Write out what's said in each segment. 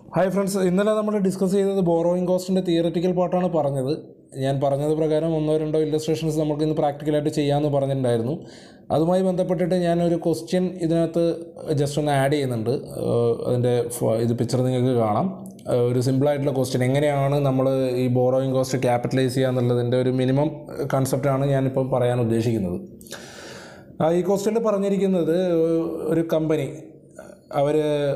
hi friends ഇന്നലെ നമ്മൾ discuss ചെയ്തത് ബോറോയിങ് കോസ്റ്റിൻ്റെ തിയററ്റിക്കൽ പാർട്ടാണ് പറഞ്ഞത് ഞാൻ പറഞ്ഞത് പ്രകാരം ഒന്നോ രണ്ടോ ഇല്ലസ്ട്രേഷൻസ് നമുക്ക് ഇന്ന് പ്രാക്ടിക്കലായിട്ട് ചെയ്യാമെന്ന് പറഞ്ഞിട്ടുണ്ടായിരുന്നു അതുമായി ബന്ധപ്പെട്ടിട്ട് ഞാനൊരു ക്വസ്റ്റ്യൻ ഇതിനകത്ത് ജസ്റ്റ് ഒന്ന് ആഡ് ചെയ്യുന്നുണ്ട് ഏഹ് അതിൻ്റെ ഫ- ഇത് പിക്ചർ നിങ്ങൾക്ക് കാണാം ഏഹ് ഒരു സിമ്പിളായിട്ടുള്ള ക്വസ്റ്റ്യൻ എങ്ങനെയാണ് നമ്മൾ ഈ ബോറോയിങ് കോസ്റ്റ് ക്യാപിറ്റലൈസ് ചെയ്യുക എന്നുള്ളതിൻ്റെ ഒരു മിനിമം കൺസെപ്റ്റാണ് ഞാനിപ്പോൾ പറയാൻ ഉദ്ദേശിക്കുന്നത് ആ, ഈ ക്വസ്റ്റ്യനിൽ പറഞ്ഞിരിക്കുന്നത് ഒരു കമ്പനി അവർ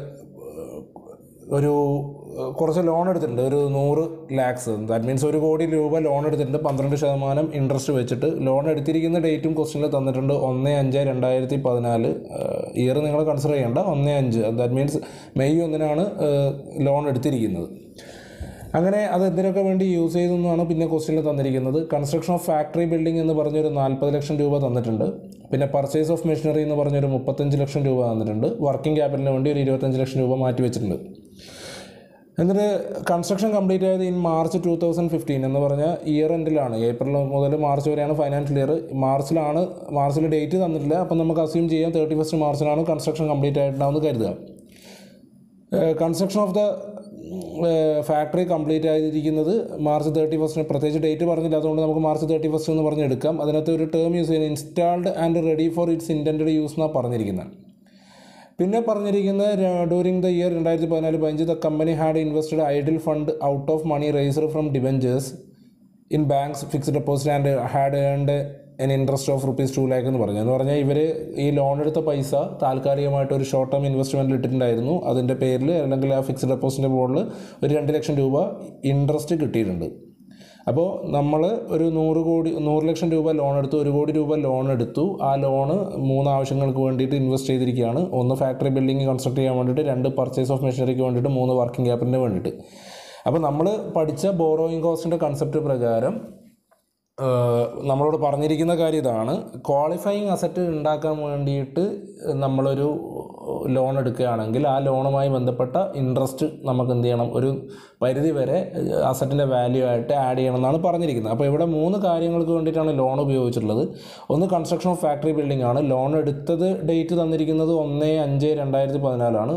ഒരു ഏഹ്, കുറച്ച് ലോൺ എടുത്തിട്ടുണ്ട് ഒരു നൂറ് ലാക്സ് ദാറ്റ് മീൻസ് ഒരു കോടി രൂപ ലോൺ എടുത്തിട്ടുണ്ട് പന്ത്രണ്ട് ശതമാനം ഇൻട്രസ്റ്റ് വെച്ചിട്ട് ലോൺ എടുത്തിരിക്കുന്ന ഡേറ്റും ക്വസ്റ്റ്യനിൽ തന്നിട്ടുണ്ട് ഒന്ന് അഞ്ച് രണ്ടായിരത്തി പതിനാല് ഇയർ നിങ്ങൾ കൺസിഡർ ചെയ്യേണ്ട ഒന്ന് അഞ്ച് ദാറ്റ് മീൻസ് മെയ് ഒന്നിനാണ് ലോൺ എടുത്തിരിക്കുന്നത് അങ്ങനെ അത് എന്തിനൊക്കെ വേണ്ടി യൂസ് ചെയ്തെന്നാണ് പിന്നെ ക്വസ്റ്റ്യനിൽ തന്നിരിക്കുന്നത് കൺസ്ട്രക്ഷൻ ഓഫ് ഫാക്ടറി ബിൽഡിംഗ് എന്ന് പറഞ്ഞൊരു നാൽപ്പത് ലക്ഷം രൂപ തന്നിട്ടുണ്ട് പിന്നെ പർച്ചേസ് ഓഫ് മെഷീനറി എന്ന് പറഞ്ഞൊരു മുപ്പത്തഞ്ച് ലക്ഷം രൂപ തന്നിട്ടുണ്ട് വർക്കിംഗ് ക്യാപിറ്റലിന് വേണ്ടി ഒരു ഇരുപത്തഞ്ച് ലക്ഷം രൂപ മാറ്റി വെച്ചിട്ടുണ്ട് എന്നിട്ട് കൺസ്ട്രക്ഷൻ കംപ്ലീറ്റ് ആയത് in March two thousand fifteen എന്ന് പറഞ്ഞ ഇയർ എൻഡിലാണ് ഏപ്രിൽ മുതൽ മാർച്ച് വരെയാണ് ഫൈനാൻഷ്യൽ ഇയർ മാർച്ചിലാണ് മാർച്ചിൽ ഡേറ്റ് തന്നിട്ടില്ല അപ്പം നമുക്ക് അസ്യൂം ചെയ്യാം തേർട്ടി ഫസ്റ്റ് മാർച്ചിലാണ് കൺസ്ട്രക്ഷൻ കംപ്ലീറ്റ് ആയിട്ടുണ്ടാവുമെന്ന് കരുതുക construction of the factory complete ആയിരിക്കുന്നത് മാർച്ച് തേർട്ടി ഫസ്റ്റിന് പ്രത്യേകിച്ച് ഡേറ്റ് പറഞ്ഞില്ല അതുകൊണ്ട് നമുക്ക് മാർച്ച് തേർട്ടി ഫസ്റ്റ് എന്ന് പറഞ്ഞ് എടുക്കാം അതിനകത്ത് ഒരു ടേം യൂസ് ചെയ്യുന്നത് installed and ready for its intend use എന്നാണ് പറഞ്ഞിരിക്കുന്നത് പിന്നെ പറഞ്ഞിരിക്കുന്നത് ഡ്യൂറിങ് ദ ഇയർ രണ്ടായിരത്തി പതിനാല് പതിനഞ്ച് the company had invested idle fund out of money raiser from debentures in banks fixed deposit and had earned an interest of rupees two lakh എന്ന് പറഞ്ഞു എന്ന് പറഞ്ഞാൽ ഇവർ ഈ ലോൺ എടുത്ത പൈസ താൽക്കാലികമായിട്ട് ഒരു ഷോർട്ട് ടേം ഇൻവെസ്റ്റ്മെൻറ്റിൽ ഇട്ടിട്ടുണ്ടായിരുന്നു അതിൻ്റെ പേരിൽ അല്ലെങ്കിൽ ആ ഫിക്സ്ഡ് ഡെപ്പോസിറ്റിൻ്റെ ബോർഡിൽ ഒരു രണ്ട് ലക്ഷം രൂപ ഇൻട്രസ്റ്റ് കിട്ടിയിട്ടുണ്ട് അപ്പോൾ നമ്മൾ ഒരു നൂറ് കോടി നൂറ് ലക്ഷം രൂപ ലോൺ എടുത്തു ഒരു കോടി രൂപ ലോൺ എടുത്തു ആ ലോണ് മൂന്ന് ആവശ്യങ്ങൾക്ക് വേണ്ടിയിട്ട് ഇൻവെസ്റ്റ് ചെയ്തിരിക്കുകയാണ് ഒന്ന് ഫാക്ടറി ബിൽഡിംഗ് കൺസ്ട്രക്ട് ചെയ്യാൻ വേണ്ടിയിട്ട് രണ്ട് പർച്ചേസ് ഓഫ് മെഷീനറിക്ക് വേണ്ടിയിട്ട് മൂന്ന് വർക്കിംഗ് ക്യാപിറ്റലിന് വേണ്ടിയിട്ട് അപ്പോൾ നമ്മൾ പഠിച്ച ബോറോയിങ് കോസ്റ്റിൻ്റെ കൺസെപ്റ്റ് പ്രകാരം ഏഹ് നമ്മളോട് പറഞ്ഞിരിക്കുന്ന കാര്യം ഇതാണ് ക്വാളിഫയിങ് അസറ്റ് ഉണ്ടാക്കാൻ വേണ്ടിയിട്ട് നമ്മളൊരു ലോൺ എടുക്കുകയാണെങ്കിൽ ആ ലോണുമായി ബന്ധപ്പെട്ട ഇൻട്രസ്റ്റ് നമുക്ക് എന്ത് ചെയ്യണം ഒരു പരിധി വരെ അസറ്റിൻ്റെ വാല്യൂ ആയിട്ട് ആഡ് ചെയ്യണം എന്നാണ് പറഞ്ഞിരിക്കുന്നത് അപ്പോൾ ഇവിടെ മൂന്ന് കാര്യങ്ങൾക്ക് വേണ്ടിയിട്ടാണ് ലോൺ ഉപയോഗിച്ചിട്ടുള്ളത് ഒന്ന് കൺസ്ട്രക്ഷൻ ഓഫ് ഫാക്ടറി ബിൽഡിംഗ് ആണ് ലോൺ എടുത്തത് ഡേറ്റ് തന്നിരിക്കുന്നത് ഒന്ന് അഞ്ച് രണ്ടായിരത്തി പതിനാലാണ്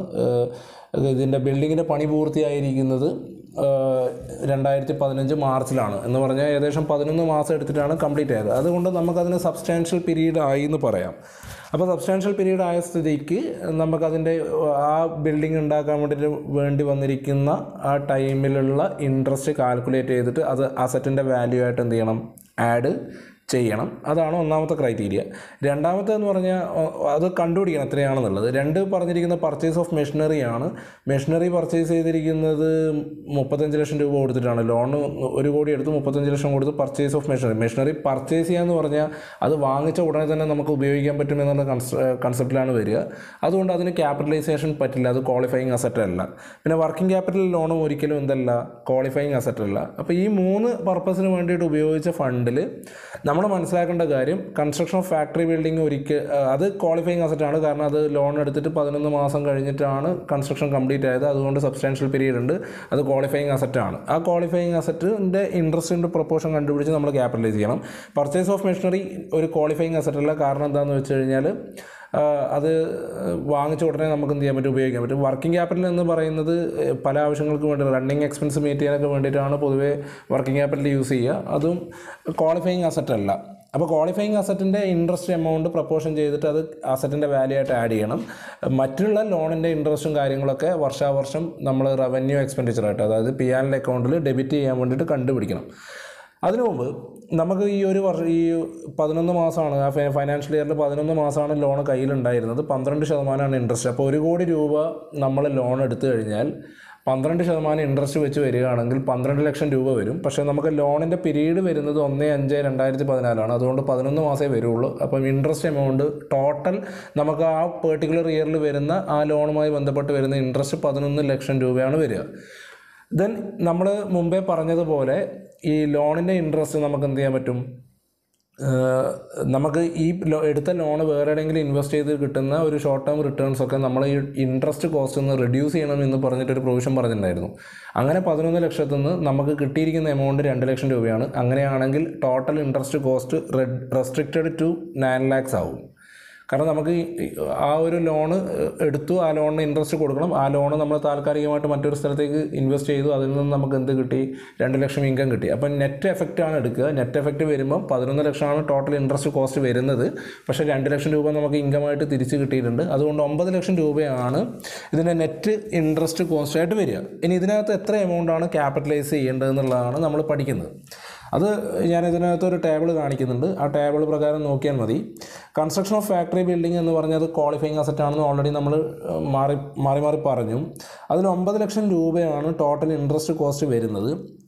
ഇതിൻ്റെ ബിൽഡിങ്ങിൻ്റെ പണി പൂർത്തിയായിരിക്കുന്നത് ഏഹ് രണ്ടായിരത്തി പതിനഞ്ച് മാർച്ചിലാണ് എന്ന് പറഞ്ഞാൽ ഏകദേശം പതിനൊന്ന് മാസം എടുത്തിട്ടാണ് കംപ്ലീറ്റ് ആയത് അതുകൊണ്ട് നമുക്കതിന് സബ്സ്റ്റാൻഷ്യൽ പീരീഡ് ആയി എന്ന് പറയാം അപ്പോൾ സബ്സ്റ്റാൻഷ്യൽ പീരീഡ് ആയ സ്ഥിതിക്ക് നമുക്കതിൻ്റെ ആ ബിൽഡിംഗ് ഉണ്ടാക്കാൻ വേണ്ടിയിട്ട് വേണ്ടി വന്നിരിക്കുന്ന ആ ടൈമിലുള്ള ഇൻട്രസ്റ്റ് കാൽക്കുലേറ്റ് ചെയ്തിട്ട് അത് അസറ്റിൻ്റെ വാല്യൂ ആയിട്ട് എന്ത് ചെയ്യണം ആഡ് ചെയ്യണം അതാണ് ഒന്നാമത്തെ ക്രൈറ്റീരിയ രണ്ടാമത്തെ എന്ന് പറഞ്ഞാൽ ഒ- അത് കണ്ടുപിടിക്കണം എത്രയാണെന്നുള്ളത് രണ്ട് പറഞ്ഞിരിക്കുന്ന പർച്ചേസ് ഓഫ് മെഷീനറി ആണ് മെഷീനറി പർച്ചേസ് ചെയ്തിരിക്കുന്നത് മുപ്പത്തഞ്ച് ലക്ഷം രൂപ കൊടുത്തിട്ടാണ് ലോൺ ഒരു കോടി എടുത്ത് മുപ്പത്തഞ്ച് ലക്ഷം കൊടുത്ത് purchase of machinery machinery purchase ചെയ്യാന്ന് പറഞ്ഞാൽ അത് വാങ്ങിച്ച ഉടനെ തന്നെ നമുക്ക് ഉപയോഗിക്കാൻ പറ്റും എന്നുള്ള കൺസെപ്റ്റിലാണ് വരിക അതുകൊണ്ട് അതിന് ക്യാപിറ്റലൈസേഷൻ പറ്റില്ല അത് ക്വാളിഫയിങ് അസറ്റ് അല്ല പിന്നെ വർക്കിംഗ് ക്യാപിറ്റൽ ലോണും ഒരിക്കലും എന്തല്ല ക്വാളിഫയിങ് അസറ്റ് അല്ല അപ്പോൾ ഈ മൂന്ന് പർപ്പസിന് വേണ്ടിയിട്ട് ഉപയോഗിച്ച ഫണ്ടിൽ നമ്മൾ മനസ്സിലാക്കേണ്ട കാര്യം കൺസ്ട്രക്ഷൻ ഓഫ് ഫാക്ടറി ബിൽഡിംഗ് ഒരിക്കൽ അത് ക്വാളിഫയിങ് അസറ്റ് ആണ് കാരണം അത് ലോൺ എടുത്തിട്ട് പതിനൊന്ന് മാസം കഴിഞ്ഞിട്ടാണ് കൺസ്ട്രക്ഷൻ കംപ്ലീറ്റ് ആയത് അതുകൊണ്ട് സബ്സ്റ്റാൻഷ്യൽ പീരീഡ് ഉണ്ട് അത് ക്വാളിഫയിങ് അസറ്റ് ആണ് ആ ക്വാളിഫയിങ് അസറ്റിൻ്റെ ഇൻട്രസ്റ്റിൻ്റെ പ്രൊപ്പോർഷൻ കണ്ടുപിടിച്ച് നമ്മൾ ക്യാപിറ്റലൈസ് ചെയ്യണം പർച്ചേസ് ഓഫ് മെഷീനറി ഒരു ക്വാളിഫയിങ് അസറ്റ് അല്ല കാരണം എന്താണെന്ന് വെച്ച് കഴിഞ്ഞാൽ ആഹ് അത് വാങ്ങിച്ച ഉടനെ നമുക്ക് എന്ത് ചെയ്യാൻ പറ്റും ഉപയോഗിക്കാൻ പറ്റും വർക്കിംഗ് ക്യാപിറ്റൽ എന്ന് പറയുന്നത് ഏഹ് പല ആവശ്യങ്ങൾക്ക് വേണ്ടി റണ്ണിങ് എക്സ്പെൻസ് മീറ്റ് ചെയ്യാനൊക്കെ വേണ്ടിയിട്ടാണ് പൊതുവേ വർക്കിംഗ് ക്യാപിറ്റൽ യൂസ് ചെയ്യുക അതും ക്വാളിഫയിങ് അസറ്റ് അല്ല അപ്പോൾ ക്വാളിഫയിങ് അസറ്റിൻ്റെ ഇൻട്രസ്റ്റ് എമൗണ്ട് പ്രപ്പോർഷൻ ചെയ്തിട്ട് അത് അസറ്റിൻ്റെ വാല്യൂ ആയിട്ട് ആഡ് ചെയ്യണം മറ്റുള്ള ലോണിൻ്റെ ഇൻട്രസ്റ്റും കാര്യങ്ങളൊക്കെ വർഷാവർഷം നമ്മൾ റവന്യൂ എക്സ്പെൻഡിച്ചറായിട്ട് അതായത് പി ആൻ എൽ അക്കൗണ്ടിൽ ഡെബിറ്റ് ചെയ്യാൻ വേണ്ടിയിട്ട് കണ്ടുപിടിക്കണം അതിനു മുമ്പ് നമുക്ക് ഈ ഒരു വർഷം ഈ പതിനൊന്ന് മാസമാണ് ആ ഫൈനാൻഷ്യൽ ഇയറിൽ പതിനൊന്ന് മാസമാണ് ലോൺ കയ്യിലുണ്ടായിരുന്നത് പന്ത്രണ്ട് ശതമാനമാണ് ഇൻട്രസ്റ്റ് അപ്പോൾ ഒരു കോടി രൂപ നമ്മൾ ലോൺ എടുത്തു കഴിഞ്ഞാൽ പന്ത്രണ്ട് ശതമാനം ഇൻട്രസ്റ്റ് വെച്ച് വരികയാണെങ്കിൽ പന്ത്രണ്ട് ലക്ഷം രൂപ വരും പക്ഷേ നമുക്ക് ലോണിൻ്റെ പീരീഡ് വരുന്നത് ഒന്ന് അഞ്ച് രണ്ടായിരത്തി പതിനാലാണ് അതുകൊണ്ട് പതിനൊന്ന് മാസമേ വരുള്ളൂ അപ്പം ഇൻട്രസ്റ്റ് എമൗണ്ട് ടോട്ടൽ നമുക്ക് ആ പെർട്ടിക്കുലർ ഇയറിൽ വരുന്ന ആ ലോണുമായി ബന്ധപ്പെട്ട് വരുന്ന ഇൻട്രസ്റ്റ് പതിനൊന്ന് ലക്ഷം രൂപയാണ് വരിക ദെൻ നമ്മൾ മുമ്പേ പറഞ്ഞതുപോലെ ഈ ലോണിൻ്റെ ഇൻട്രസ്റ്റ് നമുക്ക് എന്ത് ചെയ്യാൻ പറ്റും ഏഹ് നമുക്ക് ഈ ലോ- എടുത്ത ലോൺ വേറെ എവിടെയെങ്കിലും ഇൻവെസ്റ്റ് ചെയ്ത് കിട്ടുന്ന ഒരു ഷോർട്ട് ടേം റിട്ടേൺസ് ഒക്കെ നമ്മൾ ഈ ഇൻട്രസ്റ്റ് കോസ്റ്റ് ഒന്ന് റെഡ്യൂസ് ചെയ്യണം എന്ന് പറഞ്ഞിട്ടൊരു പ്രൊവിഷൻ പറഞ്ഞിട്ടുണ്ടായിരുന്നു അങ്ങനെ പതിനൊന്ന് ലക്ഷത്തിൽ നിന്ന് നമുക്ക് കിട്ടിയിരിക്കുന്ന എമൗണ്ട് രണ്ട് ലക്ഷം രൂപയാണ് അങ്ങനെയാണെങ്കിൽ total interest cost restricted to nine lakhs ആവും കാരണം നമുക്ക് ഈ- ഈ ആ ഒരു ലോണ് എടുത്തു ആ ലോണിന് ഇൻട്രസ്റ്റ് കൊടുക്കണം ആ ലോണ് നമ്മൾ താൽക്കാലികമായിട്ട് മറ്റൊരു സ്ഥലത്തേക്ക് ഇൻവെസ്റ്റ് ചെയ്തു അതിൽ നിന്ന് നമുക്ക് എന്ത് കിട്ടി രണ്ട് ലക്ഷം ഇൻകം കിട്ടി അപ്പം നെറ്റ് എഫക്റ്റ് ആണ് എടുക്കുക നെറ്റ് എഫക്റ്റ് വരുമ്പോൾ പതിനൊന്ന് ലക്ഷമാണ് ടോട്ടൽ ഇൻട്രസ്റ്റ് കോസ്റ്റ് വരുന്നത് പക്ഷേ രണ്ട് ലക്ഷം രൂപ നമുക്ക് ഇൻകമായിട്ട് തിരിച്ച് കിട്ടിയിട്ടുണ്ട് അതുകൊണ്ട് ഒമ്പത് ലക്ഷം രൂപയാണ് ഇതിൻ്റെ നെറ്റ് ഇൻട്രസ്റ്റ് കോസ്റ്റ് ആയിട്ട് വരിക ഇനി ഇതിനകത്ത് എത്ര എമൗണ്ടാണ് ക്യാപിറ്റലൈസ് ചെയ്യേണ്ടത് എന്നുള്ളതാണ് നമ്മൾ പഠിക്കുന്നത് അത് ഞാൻ ഇതിനകത്ത് ഒരു ടേബിൾ കാണിക്കുന്നുണ്ട് ആ ടേബിൾ പ്രകാരം നോക്കിയാൽ മതി കൺസ്ട്രക്ഷൻ ഓഫ് ഫാക്ടറി ബിൽഡിംഗ് എന്ന് പറഞ്ഞത് ക്വാളിഫയിങ് അസറ്റ് ആണെന്ന് ഓൾറെഡി നമ്മൾ മാറി മാറി മാറി പറഞ്ഞു അതിൽ ഒമ്പത് ലക്ഷം രൂപയാണ് ടോട്ടൽ ഇൻട്രസ്റ്റ് കോസ്റ്റ് വരുന്നത്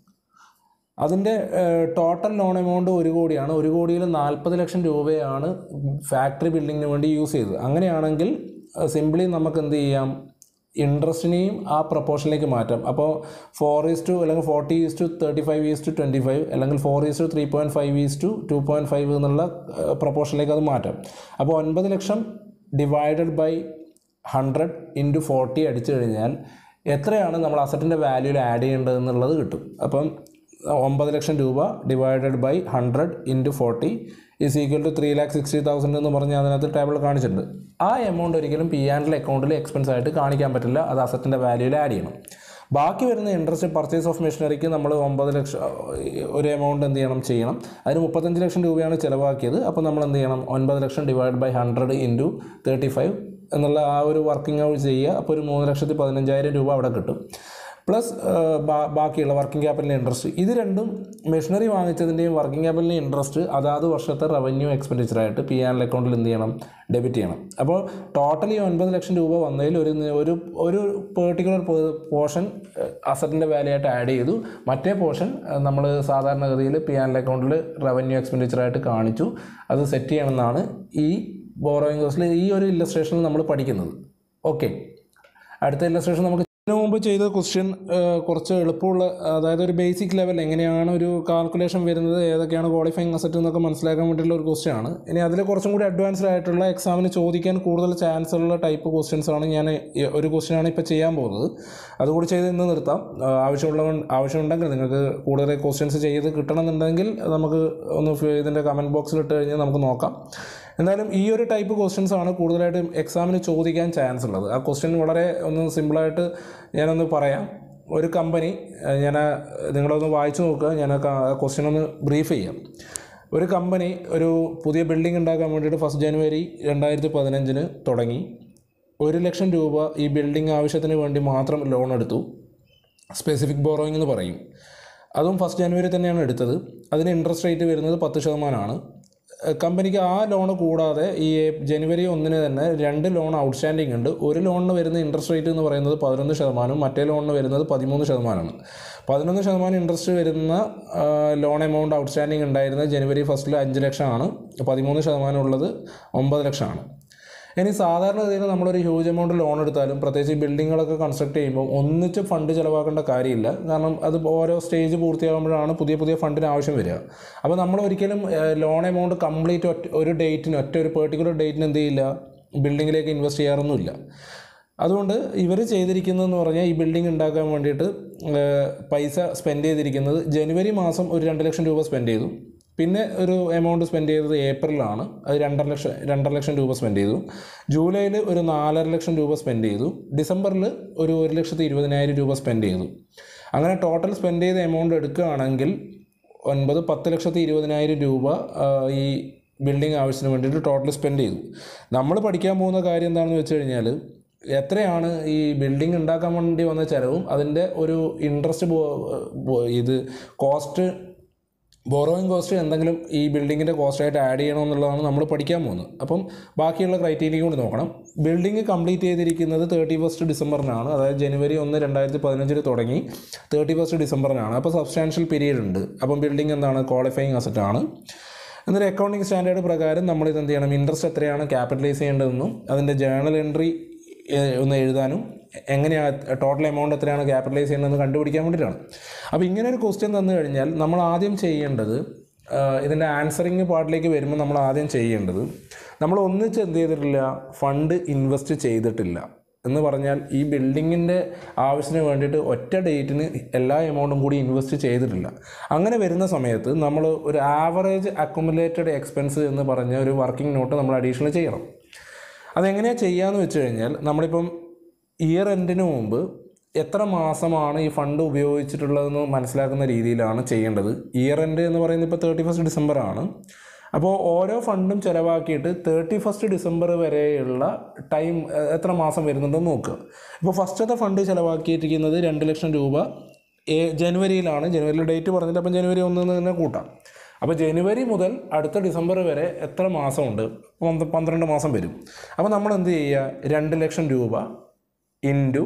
അതിൻ്റെ ടോട്ടൽ ലോൺ എമൗണ്ട് ഒരു കോടിയാണ് ഒരു കോടിയിൽ നാൽപ്പത് ലക്ഷം രൂപയാണ് ഫാക്ടറി ബിൽഡിങ്ങിന് വേണ്ടി യൂസ് ചെയ്തത് അങ്ങനെയാണെങ്കിൽ സിംപ്ലി നമുക്ക് എന്ത് ചെയ്യാം ഇൻട്രസ്റ്റിനെയും ആ പ്രപ്പോർഷനിലേക്ക് മാറ്റാം അപ്പോൾ ഫോർ ഈസ് ടു അല്ലെങ്കിൽ forty is to thirty five is to twenty five അല്ലെങ്കിൽ four is to three point five is to two point five എന്നുള്ള പ്രപ്പോർഷനിലേക്ക് അത് മാറ്റാം അപ്പോൾ ഒൻപത് ലക്ഷം divided by hundred into forty അടിച്ചു കഴിഞ്ഞാൽ എത്രയാണ് നമ്മൾ അസറ്റിൻ്റെ വാല്യൂയിൽ ആഡ് ചെയ്യേണ്ടത് എന്നുള്ളത് കിട്ടും അപ്പം ഒമ്പത് ലക്ഷം രൂപ divided by hundred into forty is equal to three lakh sixty thousand എന്ന് പറഞ്ഞ് അതിനകത്ത് ടേബിൾ കാണിച്ചിട്ടുണ്ട് ആ എമൗണ്ട് ഒരിക്കലും പി ആൻഡ് അക്കൗണ്ടിൽ എക്സ്പെൻസ് ആയിട്ട് കാണിക്കാൻ പറ്റില്ല അത് അസറ്റിൻ്റെ വാല്യൂയിൽ ആഡ് ചെയ്യണം ബാക്കി വരുന്ന ഇൻട്രസ്റ്റ് പർച്ചേസ് ഓഫ് മെഷീനറിക്ക് നമ്മൾ ഒമ്പത് ലക്ഷം ഒരു എമൗണ്ട് എന്ത് ചെയ്യണം ചെയ്യണം അതിന് മുപ്പത്തഞ്ച് ലക്ഷം രൂപയാണ് ചിലവാക്കിയത് അപ്പോൾ നമ്മൾ എന്ത് ചെയ്യണം ഒൻപത് ലക്ഷം divide by hundred into thirty five എന്നുള്ള ആ ഒരു വർക്കിംഗ് അവർ ചെയ്യുക അപ്പോൾ ഒരു മൂന്ന് ലക്ഷത്തി പതിനഞ്ചായിരം രൂപ അവിടെ കിട്ടും പ്ലസ് ബാക്കിയുള്ള വർക്കിംഗ് ക്യാപിറ്റൽ ഇൻട്രസ്റ്റ് ഇത് രണ്ടും മെഷീനറി വാങ്ങിച്ചതിൻ്റെയും വർക്കിംഗ് ക്യാപിറ്റലിൻ്റെ ഇൻട്രസ്റ്റ് അതാത് വർഷത്തെ റവന്യൂ എക്സ്പെൻഡിച്ചറായിട്ട് പി ആൻഡ് അക്കൗണ്ടിൽ എന്ത് ചെയ്യണം ഡെബിറ്റ് ചെയ്യണം അപ്പോൾ ടോട്ടലി ഒൻപത് ലക്ഷം രൂപ വന്നതിൽ ഒരു ഒരു ഒരു പെർട്ടിക്കുലർ പോർഷൻ അസറ്റിൻ്റെ വാല്യൂ ആയിട്ട് ആഡ് ചെയ്തു മറ്റേ പോർഷൻ നമ്മൾ സാധാരണഗതിയിൽ പി ആൻഡ് അക്കൗണ്ടിൽ റവന്യൂ എക്സ്പെൻഡിച്ചറായിട്ട് കാണിച്ചു അത് സെറ്റ് ചെയ്യണമെന്നാണ് ഈ ബോറോയിങ് കോസ്റ്റിൽ ഈ ഒരു ഇല്ലസ്ട്രേഷനിൽ നമ്മൾ പഠിക്കുന്നത് ഓക്കെ അടുത്ത ഇല്ലസ്ട്രേഷൻ നമുക്ക് ഇതിനു മുമ്പ് ചെയ്ത ക്വസ്റ്റ്യൻ കുറച്ച് എളുപ്പമുള്ള അതായത് ഒരു ബേസിക് ലെവൽ എങ്ങനെയാണ് ഒരു കാൽക്കുലേഷൻ വരുന്നത് ഏതൊക്കെയാണ് ക്വാളിഫയിങ് അസറ്റ് എന്നൊക്കെ മനസ്സിലാക്കാൻ വേണ്ടിയുള്ള ഒരു ക്വസ്റ്റ്യൻ ആണ് ഇനി അതിൽ കുറച്ചും കൂടി അഡ്വാൻസ്ഡ് ആയിട്ടുള്ള എക്സാമിന് ചോദിക്കാൻ കൂടുതൽ ചാൻസ് ഉള്ള ടൈപ്പ് ക്വസ്റ്റ്യൻസ് ആണ് ഞാൻ ഈ ഒരു ക്വസ്റ്റ്യൻ ആണ് ഇപ്പോൾ ചെയ്യാൻ പോകുന്നത് അതുകൂടി ചെയ്ത് ഇന്ന് നിർത്താം ആ, ആവശ്യമുള്ള ആവശ്യമുണ്ടെങ്കിൽ നിങ്ങൾക്ക് കൂടുതൽ ക്വസ്റ്റ്യൻസ് ചെയ്ത് കിട്ടണമെന്നുണ്ടെങ്കിൽ നമുക്ക് ഒന്ന് ഫ- ഇതിൻ്റെ കമൻറ്റ് ബോക്സിൽ ഇട്ട് കഴിഞ്ഞാൽ നമുക്ക് നോക്കാം എന്നാലും ഈ ഒരു ടൈപ്പ് ക്വസ്റ്റ്യൻസ് ആണ് കൂടുതലായിട്ടും എക്സാമിന് ചോദിക്കാൻ ചാൻസ് ഉള്ളത് ആ ക്വസ്റ്റ്യൻ വളരെ ഒന്ന് സിമ്പിളായിട്ട് ഞാനൊന്ന് പറയാം ഒരു കമ്പനി ഏഹ്, ഞാൻ ആ നിങ്ങളൊന്ന് വായിച്ചു നോക്കുക ഞാൻ ആ ക്വസ്റ്റ്യൻ ഒന്ന് ബ്രീഫ് ചെയ്യാം ഒരു കമ്പനി ഒരു പുതിയ ബിൽഡിംഗ് ഉണ്ടാക്കാൻ വേണ്ടിയിട്ട് ഫസ്റ്റ് ജനുവരി രണ്ടായിരത്തി പതിനഞ്ചിന് തുടങ്ങി ഒരു ലക്ഷം രൂപ ഈ ബിൽഡിംഗ് ആവശ്യത്തിന് വേണ്ടി മാത്രം ലോൺ എടുത്തു സ്പെസിഫിക് ബോറോയിങ് എന്ന് പറയും അതും ഫസ്റ്റ് ജനുവരി തന്നെയാണ് എടുത്തത് അതിന് ഇൻട്രസ്റ്റ് റേറ്റ് വരുന്നത് പത്ത് ശതമാനമാണ് ഏഹ് കമ്പനിക്ക് ആ ലോൺ കൂടാതെ ഈ ജനുവരി ഒന്നിന് തന്നെ രണ്ട് ലോൺ ഔട്ട്സ്റ്റാൻഡിംഗ് ഉണ്ട് ഒരു ലോണിന് വരുന്ന ഇൻട്രസ്റ്റ് റേറ്റ് എന്ന് പറയുന്നത് പതിനൊന്ന് ശതമാനം മറ്റേ ലോണിന് വരുന്നത് പതിമൂന്ന് ശതമാനമാണ് പതിനൊന്ന് ശതമാനം ഇൻട്രസ്റ്റ് വരുന്ന ലോൺ എമൗണ്ട് ഔട്ട്സ്റ്റാൻഡിംഗ് ഉണ്ടായിരുന്നത് ജനുവരി ഫസ്റ്റിൽ അഞ്ച് ലക്ഷമാണ് പതിമൂന്ന് ശതമാനം ഉള്ളത് ഒമ്പത് ലക്ഷമാണ് ഇനി സാധാരണഗതിയിൽ നമ്മളൊരു ഹ്യൂജ് എമൗണ്ട് ലോൺ എടുത്താലും പ്രത്യേകിച്ച് ഈ ബിൽഡിങ്ങുകളൊക്കെ കൺസ്ട്രക്ട് ചെയ്യുമ്പോൾ ഒന്നിച്ച് ഫണ്ട് ചിലവാക്കേണ്ട കാര്യമില്ല കാരണം അത് ഓരോ സ്റ്റേജ് പൂർത്തിയാകുമ്പോഴാണ് പുതിയ പുതിയ ഫണ്ടിന് ആവശ്യം വരിക അപ്പോൾ നമ്മൾ ഒരിക്കലും ലോൺ എമൗണ്ട് കംപ്ലീറ്റ് ഒറ്റ ഒരു ഡേറ്റിന് ഒറ്റ ഒരു പെർട്ടിക്കുലർ ഡേറ്റിന് എന്ത് ചെയ്യില്ല ബിൽഡിങ്ങിലേക്ക് ഇൻവെസ്റ്റ് ചെയ്യാറൊന്നുമില്ല അതുകൊണ്ട് ഇവർ ചെയ്തിരിക്കുന്നതെന്ന് പറഞ്ഞാൽ ഈ ബിൽഡിംഗ് ഉണ്ടാക്കാൻ വേണ്ടിയിട്ട് ഏഹ്, പൈസ സ്പെൻഡ് ചെയ്തിരിക്കുന്നത് ജനുവരി മാസം ഒരു രണ്ട് ലക്ഷം രൂപ സ്പെൻഡ് ചെയ്തു പിന്നെ ഒരു എമൗണ്ട് സ്പെൻഡ് ചെയ്തത് ഏപ്രിലാണ് അത് രണ്ടര ലക്ഷം രണ്ടര ലക്ഷം രൂപ സ്പെൻഡ് ചെയ്തു ജൂലൈയിൽ ഒരു നാലര ലക്ഷം രൂപ സ്പെൻഡ് ചെയ്തു ഡിസംബറിൽ ഒരു ഒരു ലക്ഷത്തി ഇരുപതിനായിരം രൂപ സ്പെൻഡ് ചെയ്തു അങ്ങനെ ടോട്ടൽ സ്പെൻഡ് ചെയ്ത എമൗണ്ട് എടുക്കുകയാണെങ്കിൽ ഒൻപത് പത്ത് ലക്ഷത്തി ഇരുപതിനായിരം രൂപ ആ, ഈ ബിൽഡിംഗ് ആവശ്യത്തിന് വേണ്ടിയിട്ട് ടോട്ടൽ സ്പെൻഡ് ചെയ്തു നമ്മൾ പഠിക്കാൻ പോകുന്ന കാര്യം എന്താണെന്ന് വെച്ച് കഴിഞ്ഞാൽ എത്രയാണ് ഈ ബിൽഡിംഗ് ഉണ്ടാക്കാൻ വേണ്ടി വന്ന ചിലവും അതിൻ്റെ ഒരു ഇൻട്രസ്റ്റ് ഇത് കോസ്റ്റ് ബോറോയിങ് കോസ്റ്റ് എന്തെങ്കിലും ഈ ബിൽഡിങ്ങിൻ്റെ കോസ്റ്റായിട്ട് ആഡ് ചെയ്യണമെന്നുള്ളതാണ് നമ്മൾ പഠിക്കാൻ പോകുന്നത് അപ്പം ബാക്കിയുള്ള ക്രൈറ്റീരിയ കൂടി നോക്കണം ബിൽഡിംഗ് കംപ്ലീറ്റ് ചെയ്തിരിക്കുന്നത് തേർട്ടി ഫസ്റ്റ് ഡിസംബറിനാണ് അതായത് ജനുവരി ഒന്ന് രണ്ടായിരത്തി പതിനഞ്ചിൽ തുടങ്ങി തേർട്ടി ഫസ്റ്റ് ഡിസംബറിനാണ് അപ്പോൾ സബ്സ്റ്റാൻഷ്യൽ പീരീഡ് ഉണ്ട് അപ്പം ബിൽഡിംഗ് എന്താണ് ക്വാളിഫയിങ് അസറ്റ് ആണ് എന്നൊരു അക്കൗണ്ടിങ് സ്റ്റാൻഡേർഡ് പ്രകാരം നമ്മൾ ഇത് എന്ത് ചെയ്യണം ഇൻട്രസ്റ്റ് എത്രയാണ് ക്യാപിറ്റലൈസ് ചെയ്യേണ്ടതെന്നും അതിൻ്റെ ജേണൽ എൻട്രി ഒന്ന് എഴുതാനും എങ്ങനെയാണ് ടോട്ടൽ എമൗണ്ട് എത്രയാണ് ക്യാപിറ്റലൈസ് ചെയ്യേണ്ടതെന്ന് കണ്ടുപിടിക്കാൻ വേണ്ടിയിട്ടാണ് അപ്പോൾ ഇങ്ങനെ ഒരു ക്വസ്റ്റ്യൻ തന്നു കഴിഞ്ഞാൽ നമ്മൾ ആദ്യം ചെയ്യേണ്ടത് ആഹ് ഇതിൻ്റെ ആൻസറിങ് പാർട്ടിലേക്ക് വരുമ്പോൾ നമ്മൾ ആദ്യം ചെയ്യേണ്ടത് നമ്മൾ ഒന്നിച്ച് എന്ത് ചെയ്തിട്ടില്ല ഫണ്ട് ഇൻവെസ്റ്റ് ചെയ്തിട്ടില്ല എന്ന് പറഞ്ഞാൽ ഈ ബിൽഡിങ്ങിൻ്റെ ആവശ്യത്തിന് വേണ്ടിയിട്ട് ഒറ്റ ഡേറ്റിന് എല്ലാ എമൗണ്ടും കൂടി ഇൻവെസ്റ്റ് ചെയ്തിട്ടില്ല അങ്ങനെ വരുന്ന സമയത്ത് നമ്മൾ ഒരു ആവറേജ് അക്കുമുലേറ്റഡ് എക്സ്പെൻസ് എന്ന് പറഞ്ഞ ഒരു വർക്കിംഗ് നോട്ട് നമ്മൾ അഡീഷണൽ ചെയ്യണം അതെങ്ങനെയാണ് ചെയ്യാന്ന് വെച്ച് കഴിഞ്ഞാൽ നമ്മളിപ്പം ഇയർ എൻഡിന് മുമ്പ് എത്ര മാസമാണ് ഈ ഫണ്ട് ഉപയോഗിച്ചിട്ടുള്ളതെന്ന് മനസ്സിലാക്കുന്ന രീതിയിലാണ് ചെയ്യേണ്ടത് ഇയർ എൻഡ് എന്ന് പറയുന്നത് ഇപ്പോൾ തേർട്ടി ഫസ്റ്റ് ഡിസംബർ ആണ് അപ്പോൾ ഓരോ ഫണ്ടും ചിലവാക്കിയിട്ട് തേർട്ടി ഫസ്റ്റ് ഡിസംബർ വരെയുള്ള ടൈം എ- എത്ര മാസം വരുന്നുണ്ടെന്ന് നോക്കുക ഇപ്പോൾ ഫസ്റ്റത്തെ ഫണ്ട് ചിലവാക്കിയിരിക്കുന്നത് രണ്ട് ലക്ഷം രൂപ ഏ- ജനുവരിയിലാണ് ജനുവരിയിൽ ഡേറ്റ് പറഞ്ഞിട്ട് അപ്പം ജനുവരി ഒന്നിന് തന്നെ കൂട്ടാം അപ്പോൾ ജനുവരി മുതൽ അടുത്ത ഡിസംബർ വരെ എത്ര മാസമുണ്ട് പന്ത് പന്ത്രണ്ട് മാസം വരും അപ്പോൾ നമ്മൾ എന്ത് ചെയ്യുക രണ്ട് ലക്ഷം രൂപ ഇൻറ്റു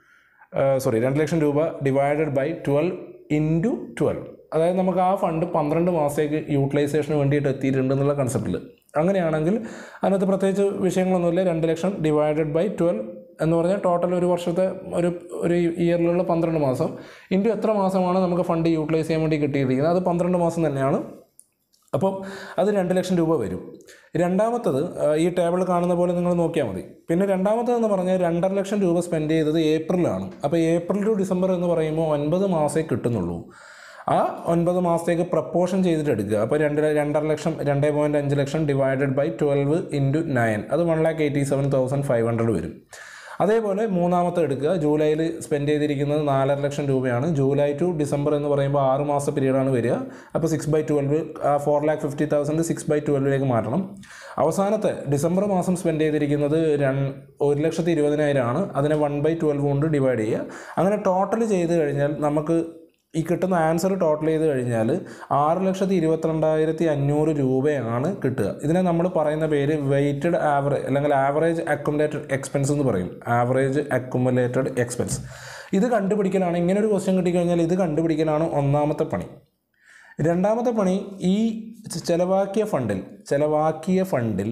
സോറി രണ്ട് ലക്ഷം രൂപ divided by twelve into twelve അതായത് നമുക്ക് ആ ഫണ്ട് പന്ത്രണ്ട് മാസത്തേക്ക് യൂട്ടിലൈസേഷന് വേണ്ടിയിട്ട് എത്തിയിട്ടുണ്ട് എന്നുള്ള കൺസെപ്റ്റിൽ അങ്ങനെയാണെങ്കിൽ അതിനകത്ത് പ്രത്യേകിച്ച് വിഷയങ്ങളൊന്നുമില്ല രണ്ട് ലക്ഷം ഡിവൈഡഡ് ബൈ ട്വൽവ് എന്ന് പറഞ്ഞാൽ ടോട്ടൽ ഒരു വർഷത്തെ ഒരു ഒരു ഇയറിലുള്ള പന്ത്രണ്ട് മാസം ഇൻറ്റു എത്ര മാസമാണ് നമുക്ക് ഫണ്ട് യൂട്ടിലൈസ് ചെയ്യാൻ വേണ്ടി കിട്ടിയിരിക്കുന്നത് അത് പന്ത്രണ്ട് മാസം തന്നെയാണ് അപ്പം അത് രണ്ട് ലക്ഷം രൂപ വരും രണ്ടാമത്തത് ആ, ഈ ടേബിൾ കാണുന്ന പോലെ നിങ്ങൾ നോക്കിയാൽ മതി പിന്നെ രണ്ടാമത്തതെന്ന് പറഞ്ഞാൽ രണ്ടര ലക്ഷം രൂപ സ്പെൻഡ് ചെയ്തത് ഏപ്രിലാണ് അപ്പോൾ ഏപ്രിൽ ടു ഡിസംബർ എന്ന് പറയുമ്പോൾ ഒൻപത് മാസമേ കിട്ടുന്നുള്ളൂ ആ ഒൻപത് മാസത്തേക്ക് പ്രപ്പോർഷൻ ചെയ്തിട്ട് എടുക്കുക അപ്പോൾ രണ്ട് ല- രണ്ടര ലക്ഷം രണ്ട് പോയിൻറ്റ് അഞ്ച് ലക്ഷം divided by twelve into nine അത് one lakh eighty seven thousand five hundred വരും അതേപോലെ മൂന്നാമത്തെ എടുക്കുക ജൂലൈയിൽ സ്പെൻഡ് ചെയ്തിരിക്കുന്നത് നാലര ലക്ഷം രൂപയാണ് ജൂലൈ ടു ഡിസംബർ എന്ന് പറയുമ്പോൾ ആറ് മാസ പീരീഡാണ് വരിക അപ്പോൾ six by twelve four lakh fifty thousand six by ട്വൽവിലേക്ക് മാറ്റണം അവസാനത്തെ ഡിസംബർ മാസം സ്പെൻഡ് ചെയ്തിരിക്കുന്നത് രൺ ഒരു ലക്ഷത്തി ഇരുപതിനായിരം ആണ് അതിനെ വൺ ബൈ ട്വൽവ് കൊണ്ട് ഡിവൈഡ് ചെയ്യുക അങ്ങനെ ടോട്ടൽ ചെയ്ത് കഴിഞ്ഞാൽ നമുക്ക് ഈ കിട്ടുന്ന ആൻസർ ടോട്ടൽ ചെയ്ത് കഴിഞ്ഞാൽ ആറ് ലക്ഷത്തി ഇരുപത്തിരണ്ടായിരത്തി അഞ്ഞൂറ് രൂപയാണ് കിട്ടുക ഇതിനെ നമ്മൾ പറയുന്ന പേര് വെയ്റ്റഡ് ആവറേജ് അല്ലെങ്കിൽ ആവറേജ് അക്കുമുലേറ്റഡ് എക്സ്പെൻസ് എന്ന് പറയും ആവറേജ് അക്കുമുലേറ്റഡ് എക്സ്പെൻസ് ഇത് കണ്ടുപിടിക്കലാണ് ഇങ്ങനെ ഒരു ക്വസ്റ്റ്യൻ കിട്ടിക്കഴിഞ്ഞാൽ ഇത് കണ്ടുപിടിക്കലാണ് ഒന്നാമത്തെ പണി രണ്ടാമത്തെ പണി ഈ ചിലവാക്കിയ ഫണ്ടിൽ ചിലവാക്കിയ ഫണ്ടിൽ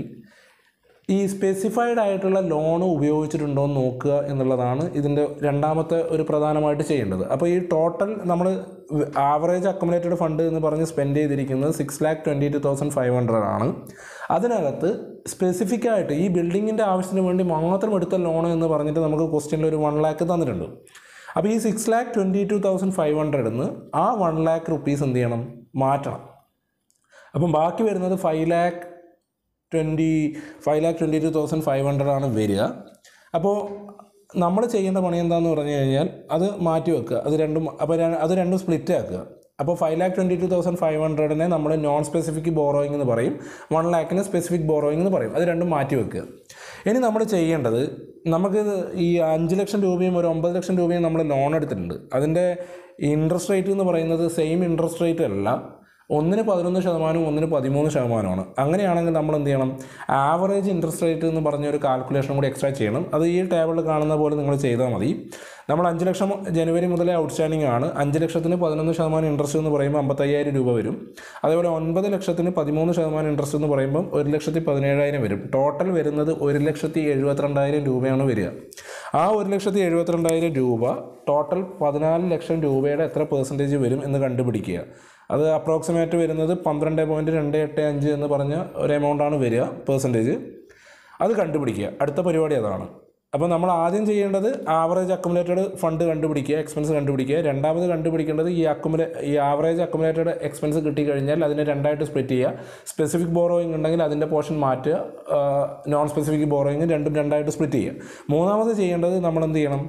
ഈ സ്പെസിഫൈഡ് ആയിട്ടുള്ള ലോൺ ഉപയോഗിച്ചിട്ടുണ്ടോ എന്ന് നോക്കുക എന്നുള്ളതാണ് ഇതിൻ്റെ രണ്ടാമത്തെ ഒരു പ്രധാനമായിട്ട് ചെയ്യേണ്ടത് അപ്പോൾ ഈ ടോട്ടൽ നമ്മൾ ആവറേജ് അക്കമുലേറ്റഡ് ഫണ്ട് എന്ന് പറഞ്ഞ് സ്പെൻഡ് ചെയ്തിരിക്കുന്നത് six lakh twenty two thousand five hundred ആണ് അതിനകത്ത് സ്പെസിഫിക് ആയിട്ട് ഈ ബിൽഡിങ്ങിൻ്റെ ആവശ്യത്തിന് വേണ്ടി മാത്രം എടുത്ത ലോൺ എന്ന് പറഞ്ഞിട്ട് നമുക്ക് ക്വസ്റ്റ്യനിൽ ഒരു വൺ ലാക്ക് തന്നിട്ടുണ്ട് അപ്പോൾ ഈ six lakh twenty two thousand five ഹൺഡ്രഡിൽ നിന്ന് ആ വൺ ലാക്ക് റുപ്പീസ് എന്ത് ചെയ്യണം മാറ്റണം അപ്പം ബാക്കി വരുന്നത് five lakh twenty five lakh twenty two thousand five hundred ആണ് വരിക അപ്പോൾ നമ്മൾ ചെയ്യേണ്ട പണി എന്താണെന്ന് പറഞ്ഞു കഴിഞ്ഞാൽ അത് മാറ്റി വെക്കുക അത് രണ്ടും അപ്പോൾ ര- അത് രണ്ടും സ്പ്ലിറ്റ് ആക്കുക അപ്പോൾ five lakh twenty two thousand five ഹൺഡ്രഡിനെ നമ്മൾ നോൺ സ്പെസിഫിക് ബോറോയിങ് എന്ന് പറയും വൺ ലാക്കിന് സ്പെസിഫിക് ബോറോയിങ് എന്ന് പറയും അത് രണ്ടും മാറ്റി വെക്കുക ഇനി നമ്മൾ ചെയ്യേണ്ടത് നമുക്ക് ഈ അഞ്ച് ലക്ഷം രൂപയും ഒരു ഒമ്പത് ലക്ഷം രൂപയും നമ്മൾ ലോൺ എടുത്തിട്ടുണ്ട് അതിൻ്റെ ഇൻട്രസ്റ്റ് റേറ്റ് എന്ന് പറയുന്നത് സെയിം ഇൻട്രസ്റ്റ് റേറ്റ് അല്ല ഒന്നിന് പതിനൊന്ന് ശതമാനവും ഒന്നിന് പതിമൂന്ന് ശതമാനമാണ് അങ്ങനെയാണെങ്കിൽ നമ്മൾ എന്ത് ചെയ്യണം ആവറേജ് ഇൻട്രസ്റ്റ് റേറ്റ് എന്ന് പറഞ്ഞ ഒരു കാൽക്കുലേഷൻ കൂടി എക്സ്ട്രാ ചെയ്യണം അത് ഈ ടേബിളിൽ കാണുന്ന പോലെ നിങ്ങൾ ചെയ്താൽ മതി നമ്മൾ അഞ്ച് ലക്ഷം ജനുവരി മുതലേ ഔട്ട്സ്റ്റാൻഡിംഗ് ആണ് അഞ്ച് ലക്ഷത്തിന് പതിനൊന്ന് ശതമാനം ഇൻട്രസ്റ്റ് എന്ന് പറയുമ്പോൾ അമ്പത്തയ്യായിരം രൂപ വരും അതേപോലെ ഒൻപത് ലക്ഷത്തിന് പതിമൂന്ന് ശതമാനം ഇൻട്രസ്റ്റ് എന്ന് പറയുമ്പം ഒരു ലക്ഷത്തി പതിനേഴായിരം വരും ടോട്ടൽ വരുന്നത് ഒരു ലക്ഷത്തി എഴുപത്തിരണ്ടായിരം രൂപയാണ് വരിക ആ ഒരു ലക്ഷത്തി എഴുപത്തിരണ്ടായിരം രൂപ ടോട്ടൽ പതിനാല് ലക്ഷം രൂപയുടെ എത്ര പെർസെൻറ്റേജ് വരും എന്ന് കണ്ടുപിടിക്കുക അത് അപ്രോക്സിമേറ്റ് വരുന്നത് പന്ത്രണ്ട് പോയിൻറ്റ് രണ്ട് എട്ട് അഞ്ച് എന്ന് പറഞ്ഞ ഒരു എമൗണ്ടാണ് വരിക പെർസെൻറ്റേജ് അത് കണ്ടുപിടിക്കുക അടുത്ത പരിപാടി അതാണ് അപ്പോൾ നമ്മൾ ആദ്യം ചെയ്യേണ്ടത് ആവറേജ് അക്കുമുലേറ്റഡ് ഫണ്ട് കണ്ടുപിടിക്കുക എക്സ്പെൻസ് കണ്ടുപിടിക്കുക രണ്ടാമത് കണ്ടുപിടിക്കേണ്ടത് ഈ അക്കുമുലേ ഈ ആവറേജ് അക്കുമുലേറ്റഡ് എക്സ്പെൻസ് കിട്ടിക്കഴിഞ്ഞാൽ അതിനെ രണ്ടായിട്ട് സ്പ്ലിറ്റ് ചെയ്യുക സ്പെസിഫിക് ബോറോയിങ് ഉണ്ടെങ്കിൽ അതിൻ്റെ പോർഷൻ മാറ്റുക നോൺ സ്പെസിഫിക് ബോറോയിങ് രണ്ടും രണ്ടായിട്ട് സ്പ്ലിറ്റ് ചെയ്യുക മൂന്നാമത് ചെയ്യേണ്ടത് നമ്മൾ എന്ത് ചെയ്യണം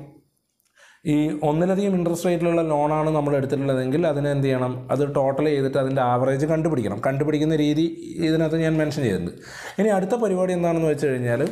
ഈ ഒന്നിലധികം ഇൻട്രസ്റ്റ് റേറ്റിലുള്ള ലോണാണ് നമ്മൾ എടുത്തിട്ടുള്ളതെങ്കിൽ അതിന് എന്ത് ചെയ്യണം അത് ടോട്ടൽ ചെയ്തിട്ട് അതിൻ്റെ ആവറേജ് കണ്ടുപിടിക്കണം കണ്ടുപിടിക്കുന്ന രീതി ഇതിനകത്ത് ഞാൻ മെൻഷൻ ചെയ്തിട്ടുണ്ട് ഇനി അടുത്ത പരിപാടി എന്താണെന്ന് വെച്ച് കഴിഞ്ഞാൽ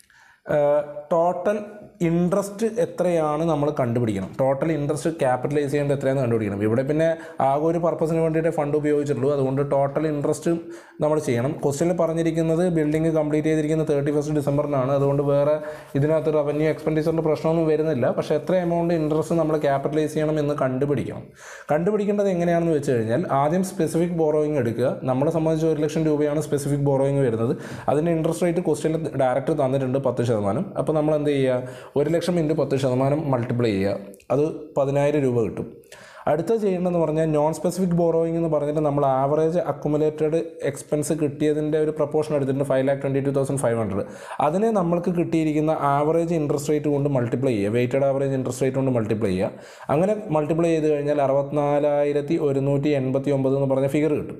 ടോട്ടൽ ഇൻട്രസ്റ്റ് എത്രയാണ് നമ്മൾ കണ്ടുപിടിക്കണം ടോട്ടൽ ഇൻട്രസ്റ്റ് ക്യാപിറ്റലൈസ് ചെയ്യേണ്ടത് എത്രയാണെന്ന് കണ്ടുപിടിക്കണം ഇവിടെ പിന്നെ ആകെ ഒരു പർപ്പസിന് വേണ്ടിയിട്ട് ഫണ്ട് ഉപയോഗിച്ചിട്ടുള്ളൂ അതുകൊണ്ട് ടോട്ടൽ ഇൻട്രസ്റ്റ് നമ്മൾ ചെയ്യണം ക്വസ്റ്റ്യനിൽ പറഞ്ഞിരിക്കുന്നത് ബിൽഡിംഗ് കംപ്ലീറ്റ് ചെയ്തിരിക്കുന്നത് തേർട്ടി ഫസ്റ്റ് ഡിസംബറിനാണ് അതുകൊണ്ട് വേറെ ഇതിനകത്ത് റവന്യൂ എക്സ്പെൻഡിച്ചറിൻ്റെ പ്രശ്നമൊന്നും വരുന്നില്ല പക്ഷേ എത്ര എമൗണ്ട് ഇൻട്രസ്റ്റ് നമ്മൾ ക്യാപിറ്റലൈസ് ചെയ്യണം എന്ന് കണ്ടുപിടിക്കണം കണ്ടുപിടിക്കേണ്ടത് എങ്ങനെയാണെന്ന് വെച്ച് കഴിഞ്ഞാൽ ആദ്യം സ്പെസിഫിക് ബോറോയിങ് എടുക്കുക നമ്മളെ സംബന്ധിച്ച് ഒരു ലക്ഷം രൂപയാണ് സ്പെസിഫിക് ബോറോയിങ് വരുന്നത് അതിൻ്റെ ഇൻട്രസ്റ്റ് റേറ്റ് ക്വസ്റ്റ്യനിൽ ഡയറക്റ്റ് തന്നിട്ടുണ്ട് പത്ത് ശതമാനം അപ്പോൾ നമ്മൾ എന്ത് ചെയ്യുക ഒരു ലക്ഷം ഇൻറ്റു പത്ത് ശതമാനം മൾട്ടിപ്ലൈ ചെയ്യുക അത് പതിനായിരം രൂപ കിട്ടും അടുത്ത ചെയ്യേണ്ടതെന്ന് പറഞ്ഞാൽ നോൺ സ്പെസിഫിക് ബോറോയിങ് എന്ന് പറഞ്ഞിട്ട് നമ്മൾ ആവറേജ് അക്കുമുലേറ്റഡ് എക്സ്പെൻസ് കിട്ടിയതിൻ്റെ ഒരു പ്രപ്പോർഷൻ എടുത്തിട്ടുണ്ട് five lakh twenty two thousand five hundred അതിനെ നമ്മൾക്ക് കിട്ടിയിരിക്കുന്ന ആവറേജ് ഇൻട്രസ്റ്റ് റേറ്റ് കൊണ്ട് മൾട്ടിപ്ലൈ ചെയ്യുക വെയ്റ്റഡ് ആവറേജ് ഇൻട്രസ്റ്റ് റേറ്റ് കൊണ്ട് മൾട്ടിപ്ലൈ ചെയ്യുക അങ്ങനെ മൾട്ടിപ്ലൈ ചെയ്ത് കഴിഞ്ഞാൽ അറുപത്തിനാലായിരത്തി ഒരുന്നൂറ്റി എൺപത്തി ഒമ്പത് എന്ന് പറഞ്ഞ ഫിഗർ കിട്ടും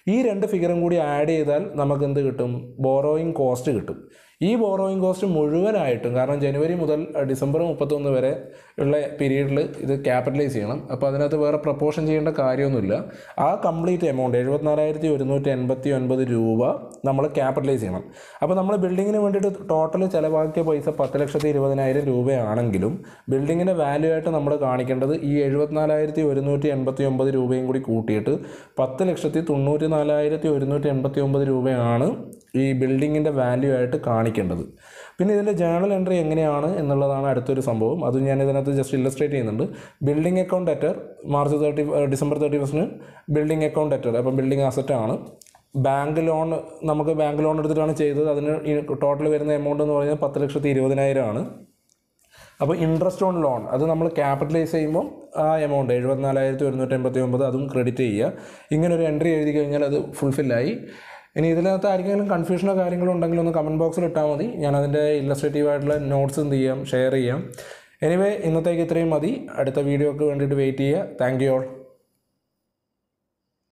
ഈ രണ്ട് ഫിഗറും കൂടി ആഡ് ചെയ്താൽ നമുക്ക് എന്ത് കിട്ടും ബോറോയിങ് കോസ്റ്റ് കിട്ടും ഈ ബോറോയിങ് കോസ്റ്റ് മുഴുവനായിട്ടും കാരണം ജനുവരി മുതൽ ഡിസംബർ മുപ്പത്തൊന്ന് വരെ ഉള്ള പീരീഡിൽ ഇത് ക്യാപിറ്റലൈസ് ചെയ്യണം അപ്പോൾ അതിനകത്ത് വേറെ പ്രപ്പോർഷൻ ചെയ്യേണ്ട കാര്യമൊന്നുമില്ല ആ കംപ്ലീറ്റ് എമൗണ്ട് എഴുപത്തിനാലായിരത്തി ഒരുന്നൂറ്റി എൺപത്തി ഒൻപത് രൂപ നമ്മൾ ക്യാപിറ്റലൈസ് ചെയ്യണം അപ്പോൾ നമ്മൾ ബിൽഡിങ്ങിന് വേണ്ടിയിട്ട് ടോട്ടൽ ചിലവാക്കിയ പൈസ പത്ത് ലക്ഷത്തി ഇരുപതിനായിരം രൂപയാണെങ്കിലും ബിൽഡിങ്ങിൻ്റെ വാല്യൂ ആയിട്ട് നമ്മൾ കാണിക്കേണ്ടത് ഈ എഴുപത്തിനാലായിരത്തി ഒരുന്നൂറ്റി എൺപത്തി ഒമ്പത് രൂപയും കൂടി കൂട്ടിയിട്ട് പത്ത് ലക്ഷത്തി തൊണ്ണൂറ്റി നാലായിരത്തി ഒരുന്നൂറ്റി എൺപത്തി ഒമ്പത് രൂപയാണ് ഈ ബിൽഡിങ്ങിൻ്റെ വാല്യൂ ആയിട്ട് കാണിക്കേണ്ടത് പിന്നെ ഇതിൻ്റെ ജേണൽ എൻട്രി എങ്ങനെയാണ് എന്നുള്ളതാണ് അടുത്തൊരു സംഭവം അത് ഞാൻ ഇതിനകത്ത് ജസ്റ്റ് ഇല്ലസ്ട്രേറ്റ് ചെയ്യുന്നുണ്ട് building account letter March thirty December thirty ഫസ്റ്റിന് ബിൽഡിംഗ് അക്കൗണ്ട് ലെറ്റർ അപ്പം ബിൽഡിംഗ് അസറ്റ് ആണ് ബാങ്ക് ലോൺ നമുക്ക് ബാങ്ക് ലോൺ എടുത്തിട്ടാണ് ചെയ്തത് അതിന് ടോട്ടൽ വരുന്ന എമൗണ്ട് എന്ന് പറയുന്നത് പത്ത് ലക്ഷത്തി ഇരുപതിനായിരം ആണ് അപ്പോൾ ഇൻട്രസ്റ്റ് ഓൺ ലോൺ അത് നമ്മൾ ക്യാപിറ്റലൈസ് ചെയ്യുമ്പോൾ ആ എമൗണ്ട് എഴുപത്തിനാലായിരത്തി ഒരുന്നൂറ്റി എൺപത്തി ഒമ്പത് അതും ക്രെഡിറ്റ് ചെയ്യുക ഇങ്ങനെ ഒരു എൻട്രി എഴുതി കഴിഞ്ഞാൽ അത് ഫുൾഫില്ലായി ഇനി ഇതിനകത്ത് ആർക്കെങ്കിലും കൺഫ്യൂഷനോ കാര്യങ്ങളോ ഉണ്ടെങ്കിൽ ഒന്ന് കമൻറ്റ് ബോക്സിൽ ഇട്ടാൽ മതി ഞാൻ അതിൻ്റെ ഇല്ലസ്ട്രേറ്റീവ് ആയിട്ടുള്ള നോട്ട്സ് എന്ത് ചെയ്യാം ഷെയർ ചെയ്യാം എനിവേ ഇന്നത്തേക്ക് ഇത്രയും മതി അടുത്ത വീഡിയോക്ക് വേണ്ടിയിട്ട് വെയിറ്റ് ചെയ്യുക താങ്ക് യു ഓൾ